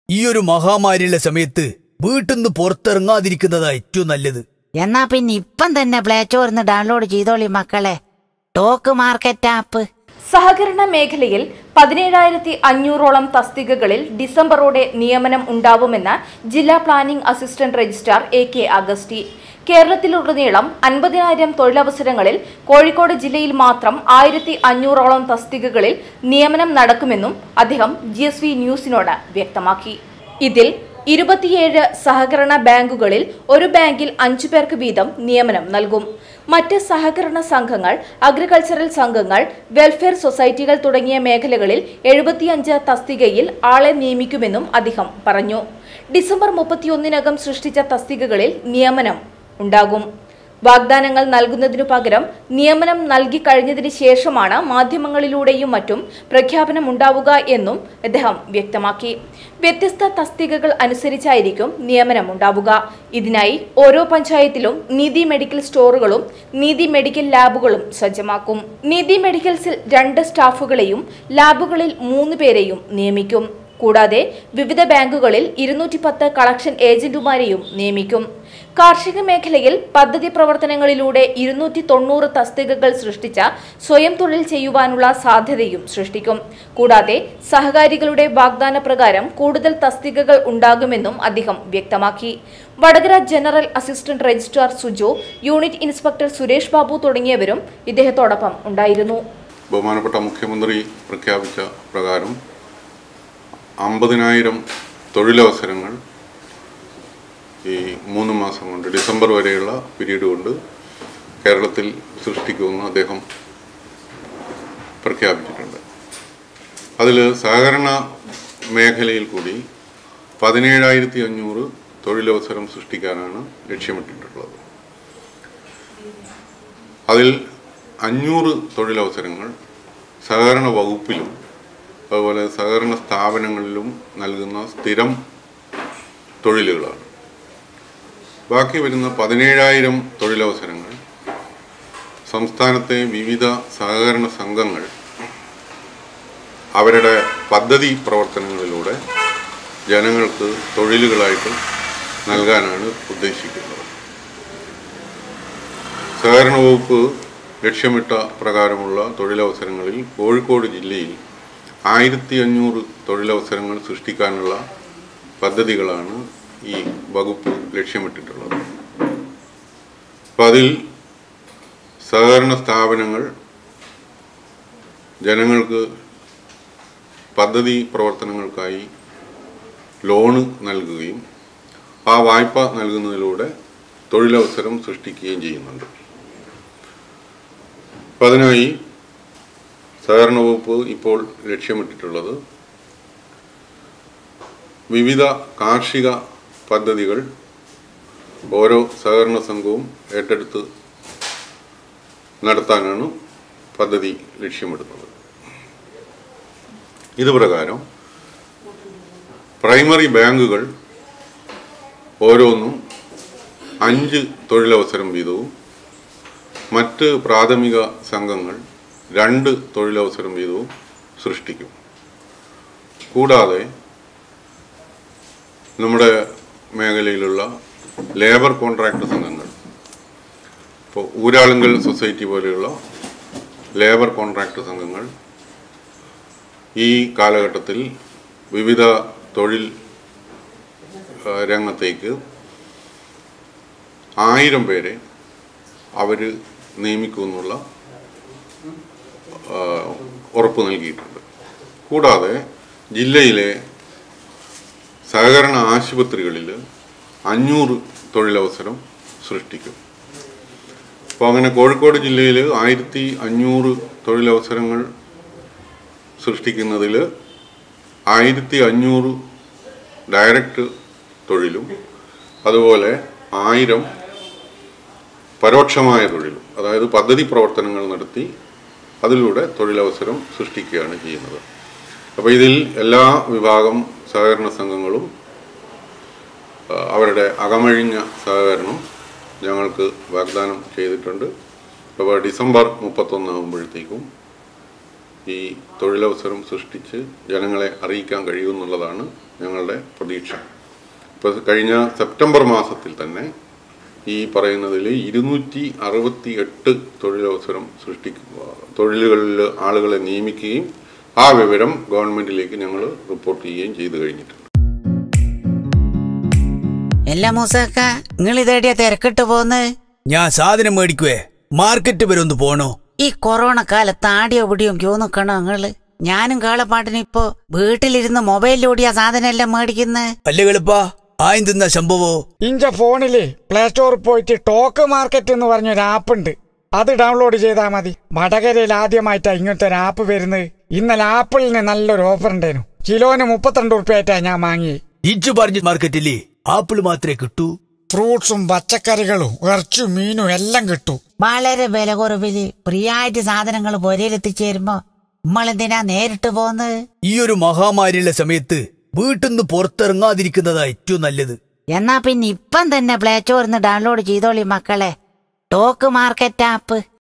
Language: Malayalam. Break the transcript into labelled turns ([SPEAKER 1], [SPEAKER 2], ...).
[SPEAKER 1] ഈ ഒരു മഹാമാരിയുള്ള സമയത്ത് വീട്ടിൽ നിന്ന് പുറത്തിറങ്ങാതിരിക്കുന്നതാ ഏറ്റവും നല്ലത്
[SPEAKER 2] എന്നാ പിന്നെ ഇപ്പം തന്നെ പ്ലേ സ്റ്റോറിന്ന് ഡൗൺലോഡ് ചെയ്തോളി മക്കളെ ടോക്ക് മാർക്കറ്റ് ആപ്പ്
[SPEAKER 3] സഹകരണ മേഖലയിൽ പതിനേഴായിരത്തി അഞ്ഞൂറോളം തസ്തികകളിൽ ഡിസംബറോടെ നിയമനം ഉണ്ടാവുമെന്ന് ജില്ലാ planning assistant registrar A K Augusty കേരളത്തിലുടനീളം അൻപതിനായിരം തൊഴിലവസരങ്ങളിൽ കോഴിക്കോട് ജില്ലയിൽ മാത്രം ആയിരത്തി അഞ്ഞൂറോളം തസ്തികകളിൽ നിയമനം നടക്കുമെന്നും അദ്ദേഹം ജി എസ് വി ന്യൂസിനോട് വ്യക്തമാക്കി ഇതിൽ ഇരുപത്തിയേഴ് സഹകരണ ബാങ്കുകളിൽ ഒരു ബാങ്കിൽ അഞ്ചു പേർക്ക് വീതം നിയമനം നൽകും മറ്റ് സഹകരണ സംഘങ്ങൾ അഗ്രികൾച്ചറൽ സംഘങ്ങൾ വെൽഫെയർ സൊസൈറ്റികൾ തുടങ്ങിയ മേഖലകളിൽ എഴുപത്തിയഞ്ച് തസ്തികയിൽ ആളെ നിയമിക്കുമെന്നും അദ്ദേഹം പറഞ്ഞു ഡിസംബർ മുപ്പത്തിയൊന്നിനകം സൃഷ്ടിച്ച തസ്തികകളിൽ നിയമനം ഉണ്ടാകും വാഗ്ദാനങ്ങൾ നൽകുന്നതിനു പകരം നിയമനം നൽകി കഴിഞ്ഞതിന് ശേഷമാണ് മാധ്യമങ്ങളിലൂടെയും മറ്റും പ്രഖ്യാപനം ഉണ്ടാവുക എന്നും അദ്ദേഹം വ്യക്തമാക്കി വ്യത്യസ്ത തസ്തികകൾ അനുസരിച്ചായിരിക്കും നിയമനം ഉണ്ടാവുക ഇതിനായി ഓരോ പഞ്ചായത്തിലും നീതി മെഡിക്കൽ സ്റ്റോറുകളും നീതി മെഡിക്കൽ ലാബുകളും സജ്ജമാക്കും നീതി മെഡിക്കൽസിൽ രണ്ട് സ്റ്റാഫുകളെയും ലാബുകളിൽ മൂന്ന് പേരെയും നിയമിക്കും കൂടാതെ വിവിധ ബാങ്കുകളിൽ ഇരുന്നൂറ്റി പത്ത് കളക്ഷൻ ഏജന്റുമാരെയും നിയമിക്കും കാർഷിക മേഖലയിൽ പദ്ധതി പ്രവർത്തനങ്ങളിലൂടെ ഇരുന്നൂറ്റി തൊണ്ണൂറ് തസ്തികകൾ സൃഷ്ടിച്ച സ്വയം തൊഴിൽ ചെയ്യുവാനുള്ള സാധ്യതയും സൃഷ്ടിക്കും കൂടാതെ സഹകാരികളുടെ വാഗ്ദാന പ്രകാരം കൂടുതൽ തസ്തികകൾ ഉണ്ടാകുമെന്നും അദ്ദേഹം വ്യക്തമാക്കി Vadakara general assistant registrar Suju unit inspector Suresh Babu തുടങ്ങിയവരും ഇദ്ദേഹത്തോടൊപ്പം ഉണ്ടായിരുന്നു
[SPEAKER 4] ബഹുമാനപ്പെട്ട മുഖ്യമന്ത്രി പ്രഖ്യാപിച്ച പ്രകാരം അമ്പതിനായിരം തൊഴിലവസരങ്ങൾ ഈ മൂന്ന് മാസം കൊണ്ട് ഡിസംബർ വരെയുള്ള പീരീഡ് കൊണ്ട് കേരളത്തിൽ സൃഷ്ടിക്കുമെന്ന് അദ്ദേഹം പ്രഖ്യാപിച്ചിട്ടുണ്ട് അതിൽ സഹകരണ മേഖലയിൽ കൂടി പതിനേഴായിരത്തി അഞ്ഞൂറ് തൊഴിലവസരം സൃഷ്ടിക്കാനാണ് ലക്ഷ്യമിട്ടിട്ടുള്ളത് അതിൽ അഞ്ഞൂറ് തൊഴിലവസരങ്ങൾ സഹകരണ വകുപ്പിലും അതുപോലെ സഹകരണ സ്ഥാപനങ്ങളിലും നൽകുന്ന സ്ഥിരം തൊഴിലുകളാണ് ബാക്കി വരുന്ന പതിനേഴായിരം തൊഴിലവസരങ്ങൾ സംസ്ഥാനത്തെ വിവിധ സഹകരണ സംഘങ്ങൾ അവരുടെ പദ്ധതി പ്രവർത്തനങ്ങളിലൂടെ ജനങ്ങൾക്ക് തൊഴിലുകളായിട്ട് നൽകാനാണ് ഉദ്ദേശിക്കുന്നത് സഹകരണ വകുപ്പ് ലക്ഷ്യമിട്ട പ്രകാരമുള്ള തൊഴിലവസരങ്ങളിൽ കോഴിക്കോട് ജില്ലയിൽ ആയിരത്തി അഞ്ഞൂറ് തൊഴിലവസരങ്ങൾ സൃഷ്ടിക്കാനുള്ള പദ്ധതികളാണ് ഈ വകുപ്പ് ലക്ഷ്യമിട്ടിട്ടുള്ളത് അപ്പം അതിൽ സഹകരണ സ്ഥാപനങ്ങൾ ജനങ്ങൾക്ക് പദ്ധതി പ്രവർത്തനങ്ങൾക്കായി ലോണ് നൽകുകയും ആ വായ്പ നൽകുന്നതിലൂടെ തൊഴിലവസരം സൃഷ്ടിക്കുകയും ചെയ്യുന്നുണ്ട് അപ്പം അതിനായി സഹകരണ വകുപ്പ് ഇപ്പോൾ ലക്ഷ്യമിട്ടിട്ടുള്ളത് വിവിധ കാർഷിക പദ്ധതികൾ ഓരോ സഹകരണ സംഘവും ഏറ്റെടുത്ത് നടത്താനാണ് പദ്ധതി ലക്ഷ്യമിടുന്നത് ഇത് പ്രകാരം പ്രൈമറി ബാങ്കുകൾ ഓരോന്നും അഞ്ച് തൊഴിലവസരം വീതവും മറ്റ് പ്രാഥമിക സംഘങ്ങൾ രണ്ട് തൊഴിലവസരം വീതവും സൃഷ്ടിക്കും കൂടാതെ നമ്മുടെ മേഖലയിലുള്ള ലേബർ കോൺട്രാക്ട് സംഘങ്ങൾ ഇപ്പോൾ ഊരാളുങ്കൽ സൊസൈറ്റി പോലെയുള്ള ലേബർ കോൺട്രാക്ട് സംഘങ്ങൾ ഈ കാലഘട്ടത്തിൽ വിവിധ തൊഴിൽ ആ, രംഗത്തേക്ക് ആയിരം പേരെ അവർ നിയമിക്കുമെന്നുള്ള ആ, ഉറപ്പ് നൽകിയിട്ടുണ്ട് കൂടാതെ ജില്ലയിലെ സഹകരണ ആശുപത്രികളിൽ അഞ്ഞൂറ് തൊഴിലവസരം സൃഷ്ടിക്കും അപ്പോൾ അങ്ങനെ കോഴിക്കോട് ജില്ലയിൽ ആയിരത്തി അഞ്ഞൂറ് തൊഴിലവസരങ്ങൾ സൃഷ്ടിക്കുന്നതിൽ ആയിരത്തി അഞ്ഞൂറ് ഡയറക്റ്റ് തൊഴിലും അതുപോലെ ആയിരം പരോക്ഷമായ തൊഴിലും അതായത് പദ്ധതി പ്രവർത്തനങ്ങൾ നടത്തി അതിലൂടെ തൊഴിലവസരം സൃഷ്ടിക്കുകയാണ് ചെയ്യുന്നത് അപ്പോൾ ഇതിൽ എല്ലാ വിഭാഗം സഹകരണ സംഘങ്ങളും ആ, അവരുടെ അകമഴിഞ്ഞ സഹകരണം ഞങ്ങൾക്ക് വാഗ്ദാനം ചെയ്തിട്ടുണ്ട് അപ്പോൾ ഡിസംബർ മുപ്പത്തൊന്നാകുമ്പോഴത്തേക്കും ഈ തൊഴിലവസരം സൃഷ്ടിച്ച് ജനങ്ങളെ അറിയിക്കാൻ കഴിയുമെന്നുള്ളതാണ് ഞങ്ങളുടെ പ്രതീക്ഷ ഇപ്പോൾ കഴിഞ്ഞ സെപ്റ്റംബർ മാസത്തിൽ തന്നെ ഈ പറയുന്നതിൽ ഇരുന്നൂറ്റി അറുപത്തി എട്ട് തൊഴിലവസരം സൃഷ്ടിക്കുക തൊഴിലുകളിൽ ആളുകളെ നിയമിക്കുകയും ആ വിവരം ഗവൺമെന്റിലേക്ക് ഞങ്ങൾ റിപ്പോർട്ട് ചെയ്യുകയും ചെയ്തു കഴിഞ്ഞിട്ടുണ്ട്
[SPEAKER 2] എല്ലാ മൂസക്ക നിങ്ങൾ ഇതേടിയ തിരക്കിട്ട് പോന്ന്
[SPEAKER 1] ഞാൻ സാധനം മേടിക്കുവേ മാർക്കറ്റ് വരെ ഒന്ന് പോണോ
[SPEAKER 2] ഈ കൊറോണ കാലത്ത് ആടിയോ പിടിയോ ക്യൂ നിക്കണോ നിങ്ങള് ഞാനും കാളപ്പാട്ടിന് ഇപ്പോ വീട്ടിലിരുന്ന് മൊബൈലിലൂടിയാ സാധനം എല്ലാം മേടിക്കുന്നത്
[SPEAKER 1] അല്ലേ കളിപ്പാ ആയും തിന്ന സംഭവോ
[SPEAKER 5] ഇഞ്ച ഫോണില് പ്ലേ സ്റ്റോറിൽ പോയിട്ട് ടോക്ക് മാർക്കറ്റ് എന്ന് പറഞ്ഞൊരു ആപ്പ് ഉണ്ട് അത് ഡൗൺലോഡ് ചെയ്താൽ മതി വടകരയിൽ ആദ്യമായിട്ടാ ഇങ്ങനത്തെ ഒരു ആപ്പ് വരുന്നത് ഇന്നലെ ആപ്പിളിന് നല്ലൊരു ഓഫർ ഉണ്ടായിരുന്നു കിലോന് മുപ്പത്തിരണ്ട് ഉറുപ്പ്യായിട്ടാ ഞാൻ വാങ്ങി
[SPEAKER 1] ഇച്ചു പറഞ്ഞ മാർക്കറ്റില് ആപ്പിൾ മാത്രമേ കിട്ടൂ
[SPEAKER 5] ഫ്രൂട്ട്സും പച്ചക്കറികളും ഇറച്ചും മീനും എല്ലാം കിട്ടും
[SPEAKER 2] വളരെ വില കുറവില് ഫ്രീയായിട്ട് സാധനങ്ങൾ പൊരയിലെത്തിച്ചേരുമ്പോ നമ്മളെന്തിനാ നേരിട്ട് പോന്ന്
[SPEAKER 1] ഈ ഒരു മഹാമാരിയുള്ള സമയത്ത് വീട്ടിൽ നിന്ന് പുറത്തിറങ്ങാതിരിക്കുന്നതാ ഏറ്റവും നല്ലത്
[SPEAKER 2] എന്നാ പിന്നെ ഇപ്പം തന്നെ പ്ലേ സ്റ്റോറിന്ന് ഡൗൺലോഡ് ചെയ്തോളി മക്കളെ ടോക്ക് മാർക്കറ്റ് ആപ്പ്